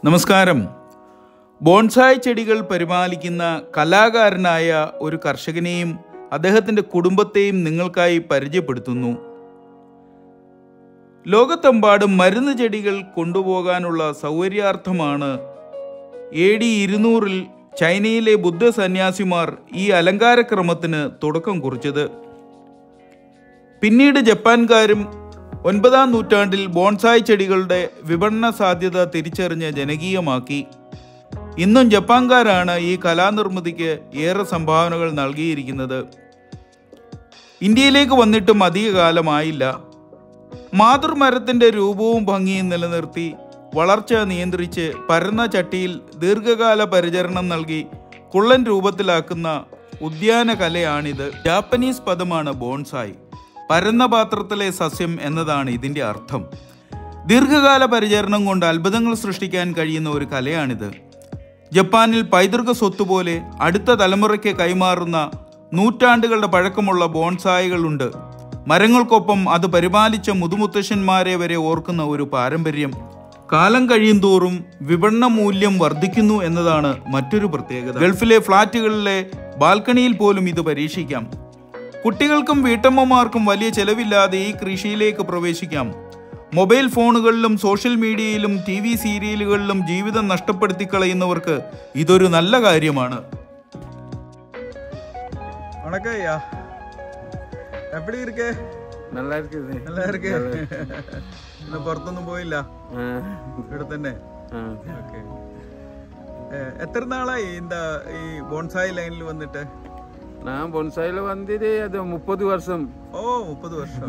നമസ്കാരം ബോൺസായ് ചെടികൾ പരിപാലിക്കുന്ന കലാകാരനായ ഒരു കർഷകനെയും അദ്ദേഹത്തിൻ്റെ കുടുംബത്തെയും നിങ്ങൾക്കായി പരിചയപ്പെടുത്തുന്നു ലോകത്തെമ്പാടും മരുന്ന് ചെടികൾ കൊണ്ടുപോകാനുള്ള സൗകര്യാർത്ഥമാണ് എ ഡി ഇരുന്നൂറിൽ ചൈനയിലെ ബുദ്ധ സന്യാസിമാർ ഈ അലങ്കാരക്രമത്തിന് തുടക്കം കുറിച്ചത് പിന്നീട് ജപ്പാൻകാരും ഒൻപതാം നൂറ്റാണ്ടിൽ ബോൺസായ് ചെടികളുടെ വിപണന സാധ്യത തിരിച്ചറിഞ്ഞ് ജനകീയമാക്കി ഇന്നും ജപ്പാൻകാരാണ് ഈ കലാനിർമ്മിതിക്ക് ഏറെ സംഭാവനകൾ നൽകിയിരിക്കുന്നത് ഇന്ത്യയിലേക്ക് വന്നിട്ടും അധിക കാലമായില്ല മാതൃമരത്തിൻ്റെ രൂപവും ഭംഗിയും നിലനിർത്തി വളർച്ച നിയന്ത്രിച്ച് പരന്ന ചട്ടിയിൽ ദീർഘകാല പരിചരണം നൽകി കുള്ളൻ രൂപത്തിലാക്കുന്ന ഉദ്യാന കലയാണിത് ജാപ്പനീസ് പദമാണ് ബോൺസായ് പരന്ന പാത്രത്തിലെ സസ്യം എന്നതാണ് ഇതിൻ്റെ അർത്ഥം ദീർഘകാല പരിചരണം കൊണ്ട് അത്ഭുതങ്ങൾ സൃഷ്ടിക്കാൻ കഴിയുന്ന ഒരു കലയാണിത് ജപ്പാനിൽ പൈതൃക സ്വത്ത് പോലെ അടുത്ത തലമുറയ്ക്ക് കൈമാറുന്ന നൂറ്റാണ്ടുകളുടെ പഴക്കമുള്ള ബോൺസായികളുണ്ട് മരങ്ങൾക്കൊപ്പം അത് പരിപാലിച്ച മുതുമുത്തശ്ശന്മാരെ വരെ ഓർക്കുന്ന ഒരു പാരമ്പര്യം കാലം കഴിയും തോറും വിപണന മൂല്യം വർദ്ധിക്കുന്നു എന്നതാണ് മറ്റൊരു പ്രത്യേകത ഗൾഫിലെ ഫ്ളാറ്റുകളിലെ ബാൽക്കണിയിൽ പോലും ഇത് പരീക്ഷിക്കാം കുട്ടികൾക്കും വീട്ടമ്മമാർക്കും വലിയ ചെലവില്ലാതെ ഈ കൃഷിയിലേക്ക് പ്രവേശിക്കാം മൊബൈൽ ഫോണുകളിലും സോഷ്യൽ മീഡിയയിലും ടി വി സീരിയലുകളിലും ജീവിതം നഷ്ടപ്പെടുത്തി കളയുന്നവർക്ക് ഇതൊരു നല്ല കാര്യമാണ് வணக்கம் ஐயா எப்படி இருக்கு நல்லா இருக்குது நல்லா இருக்கு ഇന്ന് പുറത്തൊന്നും പോയില്ല ஆ, ഇവിടെ തന്നെ ஆ. ഓക്കെ എത്ര നാളായി இந்த ഈ ബോൺസായി ലൈനിൽ വന്നിട്ട് நான் பொன்சாயில வந்தது அது முப்பது வருஷம் ഓ മുപ്പത് വർഷം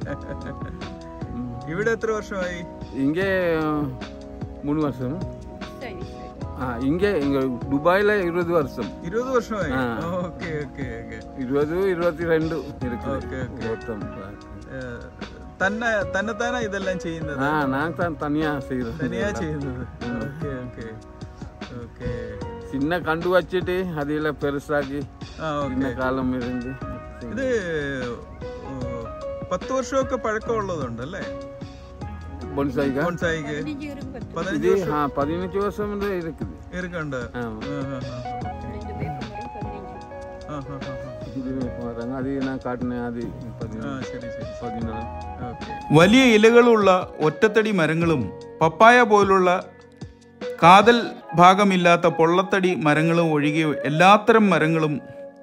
ഇവിടെ എത്ര വർഷമായി இங்கே மூணு வருஷம் ஆ இங்கே இங்க துபாயில இருபது வருஷம் ഇരുപത് വർഷമായി ആ. ഓക്കെ ഓക്കെ ഓക്കെ இருபது இருபத்தி ரெண்டு இருக்கு ஓகே, ஓகே. மொத்தம் തന്നെ തന്നെത്താനാ ഇതെല്ലാം ചെയ്യുന്നത് ஆ நான் தான் தனியா செய்யறேன் തനിയാ ചെയ്യുന്നത് ഓക്കെ ഓക്കെ ഓക്കെ சின்ன கண்டு வச்சுட்டு அதில் பெருசாக்கி ആ சின்ன ഓക്കെ காலம் இருந்து ഇത് ഓ, പത്ത് വർഷമൊക്കെ പഴക്കമുള്ളതുണ്ടല്ലേ பொன்சாய்க்கா ബോൺസായിക്ക് പതിനഞ്ച് இது ஆ பதினஞ்சு வருஷம் இருக்குது ഇരിക്കുന്നുണ്ട് ஆமா ആ, ആ, ആ, ആ, ആ. இது வராங்க அது நான் காட்டினேன் அது ആ, பதினாலு ശരി ശരി பதினாலு ഓക്കെ വലിയ ഇലകളുള്ള ഒറ്റത്തടി മരങ്ങളും പപ്പായ പോലുള്ള കാതൽ ഭാഗമില്ലാത്ത പൊള്ളത്തടി മരങ്ങളും ഒഴികെ എല്ലാത്തരം മരങ്ങളും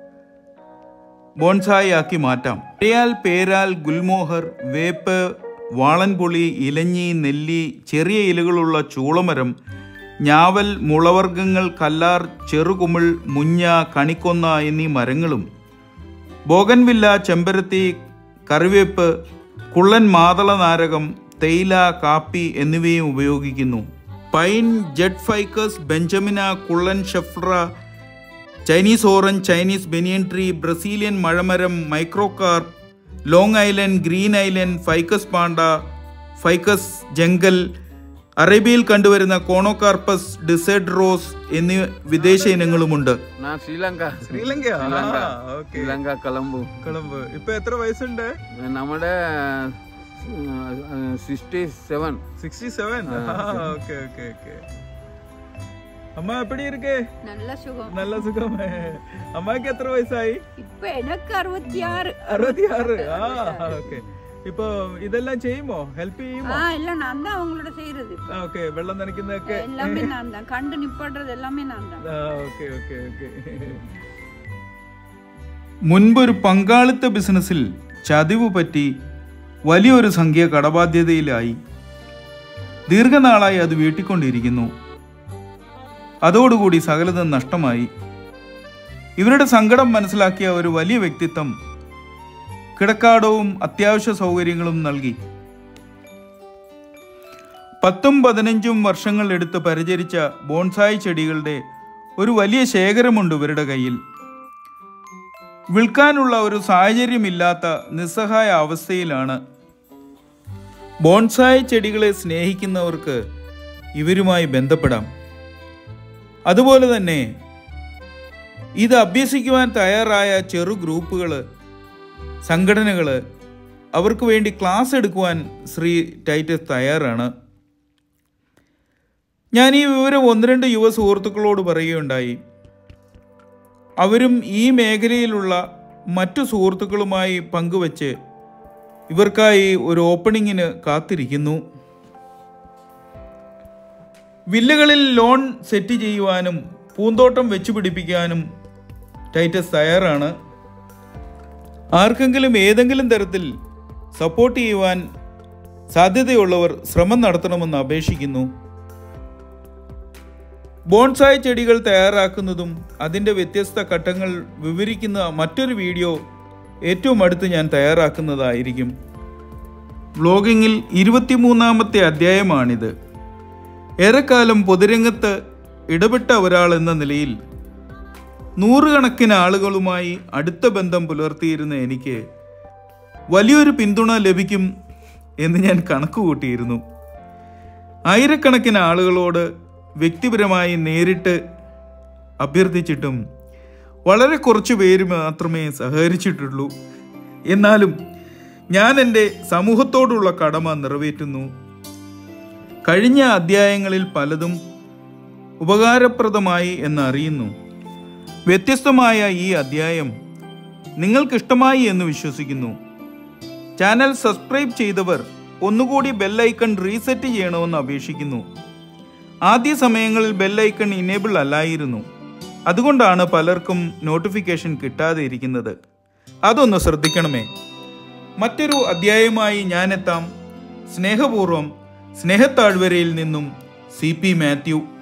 ബോൺസായി ആക്കി മാറ്റാം പേയാൽ പേരാൽ ഗുൽമോഹർ വേപ്പ് വാളൻപുളി ഇലഞ്ഞി നെല്ലി ചെറിയ ഇലകളുള്ള ചൂളമരം ഞാവൽ മുളവർഗ്ഗങ്ങൾ കല്ലാർ ചെറുകുമിൾ മുഞ്ഞ കണിക്കൊന്ന എന്നീ മരങ്ങളും ബോഗൻവില്ല ചെമ്പരത്തി കറിവേപ്പ് കുള്ളൻ മാതള നാരകം തേയില കാപ്പി എന്നിവയും ഉപയോഗിക്കുന്നു പൈൻ ജെഡ് ഫൈക്കസ് ബെഞ്ചമിന കുള്ളൻ schefflera Chinese orange Chinese banyan tree Brazilian മഴമരം microcarpa Long Island green island ficus panda ficus jungle അറേബ്യയിൽ കണ്ടുവരുന്ന കോണോകാർപ്പസ് ഡിസൈഡ് റോസ് എന്നീ വിദേശ ഇനങ്ങളുമുണ്ട് நான் ஸ்ரீலங்கா ശ്രീലങ്കയാ ശ്രീലങ്ക. ഓക്കെ ஸ்ரீலங்கா கொலம்பு കൊളംബ് ഇപ്പൊ എത്ര വയസ്സുണ്ട് നമ്മുടെ sixty seven sixty seven okay okay okay അമ്മ എപ്പടി ഇരിക്കേ நல்ல சுகம் നല്ല സുഖം അമ്മക്ക് എത്ര വയസ്സായി இப்ப எனக்கு அறுபத்தி ஆறு അറുപത്തി ആറ് ആ ഓക്കെ ഇപ്പൊ ഇതെല്ലാം ചെയ്യുമോ ഹെൽപ്പ് ചെയ്യുമോ ஆ எல்லாம் நான் தான் அவங்களோட செய்யறது இப்ப ഓക്കെ വെള്ളം നനയ്ക്കുന്നതൊക്കെ எல்லாமே நான் தான் கண்டு நிப்பாடுறது எல்லாமே நான் தான் ഓക്കെ ഓക്കെ ഓക്കെ മുൻപൊരു പങ്കാളിത്ത ബിസിനസ്സിൽ ചതിവ് പറ്റി വലിയൊരു സംഖ്യ കടബാധ്യതയിലായി ദീർഘനാളായി അത് വീട്ടിക്കൊണ്ടിരിക്കുന്നു അതോടുകൂടി സകലതും നഷ്ടമായി ഇവരുടെ സങ്കടം മനസ്സിലാക്കിയ ഒരു വലിയ വ്യക്തിത്വം കിടക്കാടവും അത്യാവശ്യ സൗകര്യങ്ങളും നൽകി പത്തും പതിനഞ്ചും വർഷങ്ങൾ എടുത്ത് പരിചരിച്ച ബോൺസായി ചെടികളുടെ ഒരു വലിയ ശേഖരമുണ്ട് ഇവരുടെ കയ്യിൽ വിൽക്കാനുള്ള ഒരു സാഹചര്യമില്ലാത്ത നിസ്സഹായ അവസ്ഥയിലാണ് ബോൺസായി ചെടികളെ സ്നേഹിക്കുന്നവർക്ക് ഇവരുമായി ബന്ധപ്പെടാം അതുപോലെ തന്നെ ഇത് അഭ്യസിക്കുവാൻ തയ്യാറായ ചെറു ഗ്രൂപ്പുകൾ സംഘടനകൾ അവർക്ക് വേണ്ടി ക്ലാസ് എടുക്കുവാൻ ശ്രീ ടൈറ്റസ് തയ്യാറാണ് ഞാൻ ഈ വിവരം ഒന്ന് രണ്ട് യുവ സുഹൃത്തുക്കളോട് പറയുകയുണ്ടായി അവരും ഈ മേഖലയിലുള്ള മറ്റു സുഹൃത്തുക്കളുമായി പങ്കുവച്ച് ഇവർക്കായി ഒരു ഓപ്പണിങ്ങിന് കാത്തിരിക്കുന്നു വില്ലകളിൽ ലോൺ സെറ്റ് ചെയ്യുവാനും പൂന്തോട്ടം വെച്ചു പിടിപ്പിക്കാനും ടൈറ്റസ് തയ്യാറാണ് ആർക്കെങ്കിലും ഏതെങ്കിലും തരത്തിൽ സപ്പോർട്ട് ചെയ്യുവാൻ സാധ്യതയുള്ളവർ ശ്രമം നടത്തണമെന്ന് അപേക്ഷിക്കുന്നു ബോൺസായ് ചെടികൾ തയ്യാറാക്കുന്നതും അതിൻ്റെ വ്യത്യസ്ത ഘട്ടങ്ങൾ വിവരിക്കുന്ന മറ്റൊരു വീഡിയോ ഏറ്റവും അടുത്ത് ഞാൻ തയ്യാറാക്കുന്നതായിരിക്കും വ്ലോഗിങ്ങിൽ ഇരുപത്തിമൂന്നാമത്തെ അധ്യായമാണിത് ഏറെക്കാലം പൊതുരംഗത്ത് ഇടപെട്ട ഒരാൾ എന്ന നിലയിൽ നൂറുകണക്കിന് ആളുകളുമായി അടുത്ത ബന്ധം പുലർത്തിയിരുന്ന എനിക്ക് വലിയൊരു പിന്തുണ ലഭിക്കും എന്ന് ഞാൻ കണക്കുകൂട്ടിയിരുന്നു ആയിരക്കണക്കിന് ആളുകളോട് വ്യക്തിപരമായി നേരിട്ട് അഭ്യർത്ഥിച്ചിട്ടും വളരെ കുറച്ച് പേര് മാത്രമേ സഹകരിച്ചിട്ടുള്ളൂ എന്നാലും ഞാൻ എൻ്റെ സമൂഹത്തോടുള്ള കടമ നിറവേറ്റുന്നു കഴിഞ്ഞ അധ്യായങ്ങളിൽ പലതും ഉപകാരപ്രദമായി എന്ന് അറിയുന്നു വ്യത്യസ്തമായ ഈ അധ്യായം നിങ്ങൾക്കിഷ്ടമായി എന്ന് വിശ്വസിക്കുന്നു ചാനൽ സബ്സ്ക്രൈബ് ചെയ്തവർ ഒന്നുകൂടി ബെല്ലൈക്കൺ റീസെറ്റ് ചെയ്യണമെന്ന് അപേക്ഷിക്കുന്നു ആദ്യ സമയങ്ങളിൽ ബെല്ലൈക്കൺ ഇനേബിൾ അല്ലായിരുന്നു അതുകൊണ്ടാണ് പലർക്കും നോട്ടിഫിക്കേഷൻ കിട്ടാതെ ഇരിക്കുന്നത് അതൊന്ന് ശ്രദ്ധിക്കണമേ മറ്റൊരു അധ്യായമായി ഞാനെത്താം സ്നേഹപൂർവം സ്നേഹത്താഴ്വരയിൽ നിന്നും സി പി മാത്യു